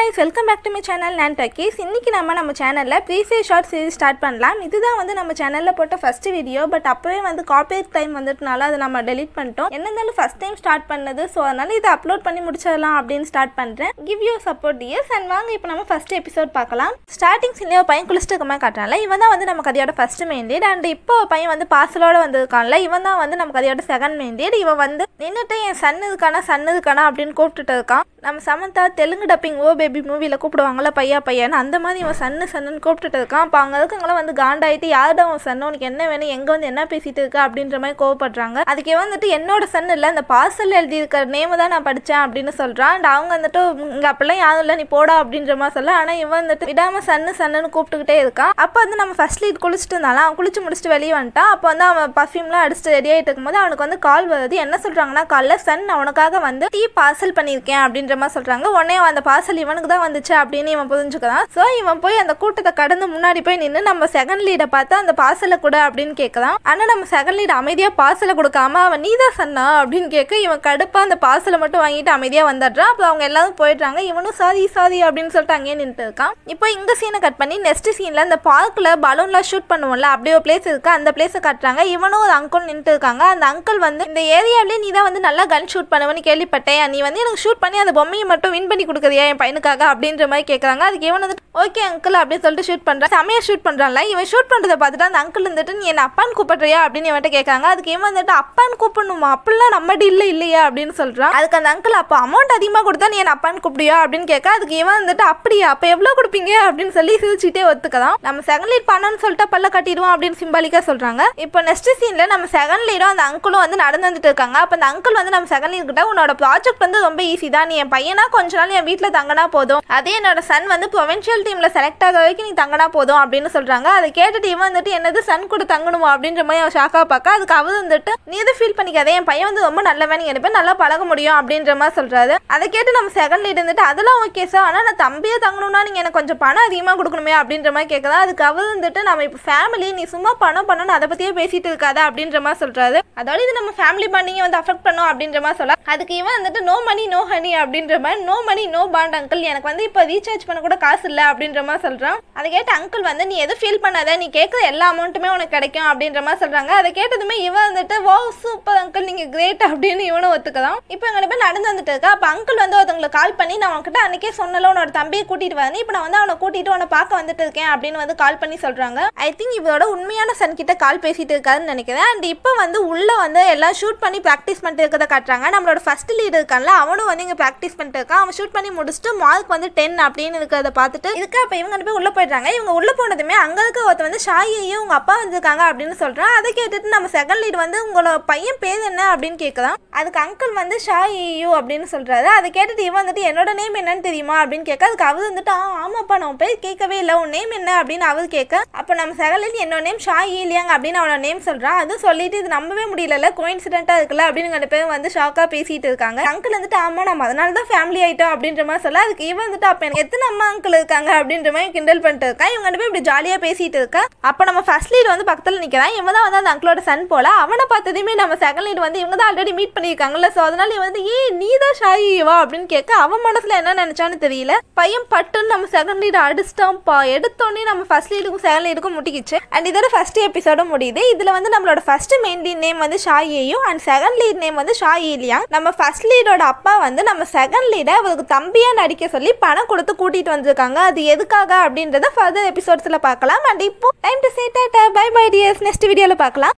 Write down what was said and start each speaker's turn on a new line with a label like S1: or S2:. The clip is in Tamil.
S1: guys welcome back to my channel நான் டக்கீஸ் இன்னைக்கு நம்ம நம்ம சேனலில் ப்ரீஃபேஸ் ஷார்ட் சீரிஸ் ஸ்டார்ட் பண்ணலாம் இதுதான் வந்து நம்ம சேனலில் போட்ட ஃபர்ஸ்ட் வீடியோ பட் அப்போவே வந்து காப்பீட் டைம் வந்துட்டனால அதை நம்ம டெலீட் பண்ணிட்டோம் என்ன இருந்தாலும் ஃபர்ஸ்ட் டைம் ஸ்டார்ட் பண்ணது ஸோ அதனால இதை அப்லோட் பண்ணி முடிச்சிடலாம் அப்படின்னு ஸ்டார்ட் பண்ணுறேன் give you support years and வாங்க இப்போ நம்ம ஃபர்ஸ்ட் எபிசோட் பார்க்கலாம் ஸ்டார்டிங் சீன்லேயே ஒரு பையன் குளிச்சுட்டு இருக்க மாதிரி காட்டுறான்ல இவன் தான் வந்து நம்ம கதையோட ஃபர்ஸ்ட் மெயின் லீட் அண்ட் இப்போ ஒரு பையன் வந்து பார்சலோட வந்திருக்கான்ல இவன் தான் வந்து நம்ம கதையோட செகண்ட் மெயின் லீட் இவன் வந்து நின்றுட்டு என் சன் இதுக்கானா சன் இதுக்கானா அப்படின்னு கூப்பிட்டுட்டு இருக்கான் நம்ம Samantha Telugu dubbing oh baby மூவியில் கூப்பிடுவாங்கல்ல பையா பையன் அந்த மாதிரி இவன் சன்னு சன்னு கூப்பிட்டுட்டு இருக்கான் அப்போ அங்கே இருக்கவங்களாம் வந்து காண்டாயிட்டு யார்டா உன் சன்னு உனக்கு என்ன வேணும் எங்கே வந்து என்ன பேசிட்டு இருக்க அப்படின்ற மாதிரி கோவப்படுறாங்க அதுக்கு இவன் வந்துட்டு என்னோட சன் இல்லை இந்த பார்சல் எழுதி இருக்கிற நேமு தான் நான் படித்தேன் அப்படின்னு சொல்கிறான் அண்ட் அவங்க வந்துட்டு இங்கே அப்படிலாம் யாரும் இல்லை நீ போடா அப்படின்ற மாதிரி சொல்ல ஆனால் இவன் வந்துட்டு விடாமல் சன்னு சன்னுன்னு கூப்பிட்டுக்கிட்டே இருக்கான் அப்போ வந்து நம்ம ஃபர்ஸ்ட் லீட் குளிச்சுட்டு இருந்தாலும் அவன் குளிச்சு முடிச்சுட்டு வெளியே வந்துட்டான் அப்போ வந்து அவன் பர்ஃப்யூம்லாம் அடிச்சுட்டு ரெடி ஆகிட்டு இருக்கும்போது அவனுக்கு வந்து கால் வருது என்ன சொல்கிறாங்கன்னா காலைல சன் அவனுக்காக வந்து டீ பார்சல் பண்ணியிருக்கேன் அப்படின்ற மாதிரி சொல்கிறாங்க உடனே அந்த பார்சல் இவனுக்கு தான் வந்துச்சு அப்படின்னு இவன் புரிஞ்சுக்கிறான் ஸோ இவன் போய் அந்த கூட்டத்தை கடந்து முன்னாடி போய் நின்று நம்ம செகண்ட் லீடை பார்த்து அந்த பார்சலை கொடு அப்படின்னு கேட்கலாம் ஆனால் நம்ம செகண்ட் லீட் அமைதியாக பார்சலை கொடுக்காம அவன் நீதான் சன்னா அப்படின்னு கேட்க இவன் கடுப்பாக அந்த பார்சலை மட்டும் வாங்கிட்டு அமைதியாக வந்துடுறான் அப்புறம் அவங்க எல்லாரும் போயிடுறாங்க இவனும் சாரி சாரி அப்படின்னு சொல்லிட்டு அங்கேயே நின்றுட்டு இருக்கான் இப்போ இந்த சீனை கட் பண்ணி நெக்ஸ்ட் சீனில் இந்த பார்க்கில் பலூன்லாம் ஷூட் பண்ணுவோம்ல அப்படியே ஒரு பிளேஸ் இருக்கு அந்த பிளேஸை காட்டுறாங்க இவனும் ஒரு அங்கிள் நின்றுட்டு இருக்காங்க அந்த அங்கிள் வந்து இந்த ஏரியாவிலே நீ தான் வந்து நல்லா கன் ஷூட் பண்ணுவேன்னு கேள்விப்பட்டேன் நீ வந்து எனக்கு ஷூட் பண்ணி அந்த பொம்மையை மட்டும் வின் பண்ணி கொடுக்குறியா என் பையனுக்காக அப்படின்ற மாதிரி கேட்குறாங்க அதுக்கு இவன் வந்து ஓகே அங்கிள் அப்படின்னு சொல்லிட்டு ஷூட் பண்ணுறான் செமையா ஷூட் பண்ணுறான்ல இவன் ஷூட் பண்ணுறதை பார்த்துட்டு அந்த அங்கிள் வந்துட்டு நீ என்ன அப்பான்னு கூப்பிடுறியா அப்படின்னு இவன்ட்ட கேட்காங்க அதுக்கு இவன் வந்துட்டு அப்பான்னு கூப்பிடணுமா அப்படிலாம் நம்ம இல்லை இல்லையா அப்படின்னு சொல்கிறான் அதுக்கு அந்த அங்கிள் அப்போ அமௌண்ட் அதிகமாக கொடுத்தா நீ என்ன அப்பான்னு கூப்பிடுயா அப்படின்னு கேட்க அதுக்கு இவன் வந்துட்டு அப்படியா அப்போ எவ்வளோ கொடுப்பீங்க அப்படின்னு சொல்லி சிரிச்சுட்டே ஒத்துக்கலாம் நம்ம செகண்ட் லீட் பண்ணணும்னு சொல்லிட்டு பல்ல கட்டிடுவோம் அப்படின்னு சிம்பாலிக்காக சொல்கிறாங்க இப்போ நெக்ஸ்ட் சீனில் நம்ம செகண்ட் லீடும் அந்த அங்கிளும் வந்து நடந்து வந்துட்டு இருக்காங்க அப்போ அந்த அங்கிள் வந்து நம்ம செகண்ட் லீட் கிட்ட உன்னோட ப்ராஜெக்ட் வந்து ரொம்ப ஈஸி தான் நீ என் பையனா கொஞ்ச நாள் என் வீட்டில் தங்கினா போதும் அதே என்னோட சன் வந்து ப்ரொவின்ஷியல் டீமில் செலக்ட் ஆக வரைக்கும் நீ தங்கினா போதும் அப்படின்னு சொல்கிறாங்க அதை கேட்டுட்டு இவன் வந்துட்டு என்னது சன் கூட தங்கணுமா அப்படின்ற மாதிரி அவன் ஷாக்காக பார்க்க அதுக்கு அவர் வந்துட்டு நீ எதுவும் ஃபீல் பண்ணிக்காத என் பையன் வந்து ரொம்ப நல்லவன் நீ எனக்கு நல்லா பழக முடியும் அப்படின்ற மாதிரி சொல்கிறாரு அதை கேட்டு நம்ம செகண்ட் லீட் வந்துட்டு அதெல்லாம் ஓகே சார் ஆனால் நான் தம்பியே தங்கணும்னா நீங்கள் எனக்கு கொஞ்சம் பணம் அதிகமாக கொடுக்கணுமே அப்படின்ற மாதிரி கேட்கலாம் அதுக்கு அவர் வந்துட்டு நம்ம இப்போ ஃபேமிலி நீ சும்மா பணம் பண்ணணும் அதை பற்றியே பேசிட்டு இருக்காத அப்படின்ற மாதிரி சொல்கிறாரு அதோட இது நம்ம ஃபேமிலி பாண்டிங்கை வந்து அஃபெக்ட் பண்ணும் அப்படின்ற மாதிரி சொல்ல அதுக்கு இவன் வந்துட்டு நோ மணி நோ ஹனி அப்படின்ற மாதிரி no money no bond uncle எனக்கு வந்து இப்போ ரீசார்ஜ் பண்ண கூட காசு இல்லை அப்படின்ற மாதிரி சொல்கிறான் அதை கேட்டு அங்கிள் வந்து நீ எதுவும் ஃபீல் பண்ணாத நீ கேட்குற எல்லா அமௌண்ட்டுமே உனக்கு கிடைக்கும் அப்படின்ற மாதிரி சொல்கிறாங்க அதை கேட்டதுமே இவன் வந்துட்டு வா சூப்பர் அங்கிள் நீங்கள் கிரேட் அப்படின்னு இவனும் ஒத்துக்கலாம் இப்போ எங்களை போய் நடந்து வந்துட்டு இருக்கா அப்போ அங்கிள் வந்து ஒருத்தவங்களுக்கு கால் பண்ணி நான் உன்கிட்ட அன்னைக்கே சொன்னல உன்னோட தம்பியை கூட்டிட்டு வரேன் இப்போ நான் வந்து அவனை கூட்டிட்டு உன்னை பார்க்க வந்துட்டு இருக்கேன் அப்படின்னு வந்து கால் பண்ணி சொல்கிறாங்க ஐ திங்க் இவரோட உண்மையான சன் கிட்ட கால் பேசிட்டு இருக்காருன்னு நினைக்கிறேன் அண்ட் இப்போ வந்து உள்ள வந்து எல்லாம் ஷூட் பண்ணி ப்ராக்டிஸ் பண்ணிட்டு இருக்கிறத காட்டுறாங்க நம்மளோட ஃபர்ஸ்ட் லீட் இருக்கான்ல அவனும் வந்து இங்கே ப்ராக்டிஸ் பண்ணிட்டு இருக்கான் அவன் ஷூட் பண்ணி முடிச்சுட்டு மார்க் வந்து டென் அப்படின்னு இருக்கிறத பார்த்துட்டு இதுக்கு அப்போ இவங்க ரெண்டு பேர் உள்ளே போயிடுறாங்க இவங்க உள்ளே போனதுமே அங்கே இருக்க ஒருத்த வந்து ஷாயையும் உங்கள் அப்பா வந்திருக்காங்க அப்படின்னு சொல்கிறான் அதை கேட்டுட்டு நம்ம செகண்ட் லீட் வந்து உங்களோட பையன் பேர் என்ன அப்படின்னு கேட்கலாம் அதுக்கு அங்கிள் வந்து ஷாயையோ அப்படின்னு சொல்கிறாரு அதை கேட்டுட்டு இவன் வந்துட்டு என்னோட நேம் என்னன்னு தெரியுமா அப்படின்னு கேட்க அதுக்கு அவர் வந்துட்டு ஆ ஆமாப்பா நான் உன் பேர் கேட்கவே இல்லை உன் நேம் என்ன அப்படின்னு அவர் கேட்க அப்போ நம்ம செகண்ட் லீட் என்னோட நேம் ஷாயி இல்லையாங்க அப்படின்னு அவனோட நேம் சொல்கிறான் அதுவும் சொல்லிட்டு இது நம்பவே முடியல கோயின்சிடென்ட்டாக இருக்குல்ல அப்படின்னு ரெண்டு பேரும் வந்து ஷாக்காக பேசிட்டு இருக்காங்க அங்கிள் வந்துட்டு ஆமாம் நம்ம அதனால தான் ஃபேமிலி ஆகிட்டோம் அப்படின்ற மாதிரி சொல்ல அதுக்கு இவன் வந்துட்டு அப்போ எனக்கு எத்தனை அம்மா அங்கிள் இருக்காங்க அப்படின்ற மாதிரி கிண்டல் பண்ணிட்டு இருக்கான் இவங்க ரெண்டு பேரும் இப்படி ஜாலியாக பேசிட்டு இருக்கா அப்போ நம்ம ஃபர்ஸ்ட் லீட் வந்து பக்கத்தில் நிற்கிறான் இவன் தான் வந்து அந்த அங்கிளோட சன் போல அவனை பார்த்ததுமே நம்ம செகண்ட் லீட் வந்து இவங்க தான் ஆல்ரெடி மீட் பண்ணியிருக்காங்கல்ல ஸோ அதனால இவன் வந்து ஏ நீ தான் ஷாயிவா அப்படின்னு கேட்க அவன் மனசில் என்ன நினச்சான்னு தெரியல பையன் பட்டுன்னு நம்ம செகண்ட் லீட் அடிச்சிட்டான்ப்பா எடுத்தோடனே நம்ம ஃபர்ஸ்ட் லீடுக்கும் செகண்ட் லீடுக்கும் முட்டிக்கிச்சு அண்ட் இதோட ஃபர்ஸ்ட் எபிசோடும் முடியுது இதில் வந்து நம்மளோட ஃபர்ஸ்ட் மெயின் லீட் நேம் வந்து ஷாயியும் அண்ட் செகண்ட் லீட் நேம் வந்து ஷாயிலியா நம்ம ஃபர்ஸ்ட் லீடோட அப்பா வந்து நம்ம செகண்ட் லீடை அவருக்கு தம்பியா நடிக்க சொல்லி பணம் கொடுத்து கூட்டிட்டு வந்திருக்காங்க அது எதுக்காக அப்படின்றத ஃபர்தர் எபிசோட்ஸில் பார்க்கலாம் அண்ட் இப்போ time to say tata bye bye dears next வீடியோவில் பார்க்கலாம்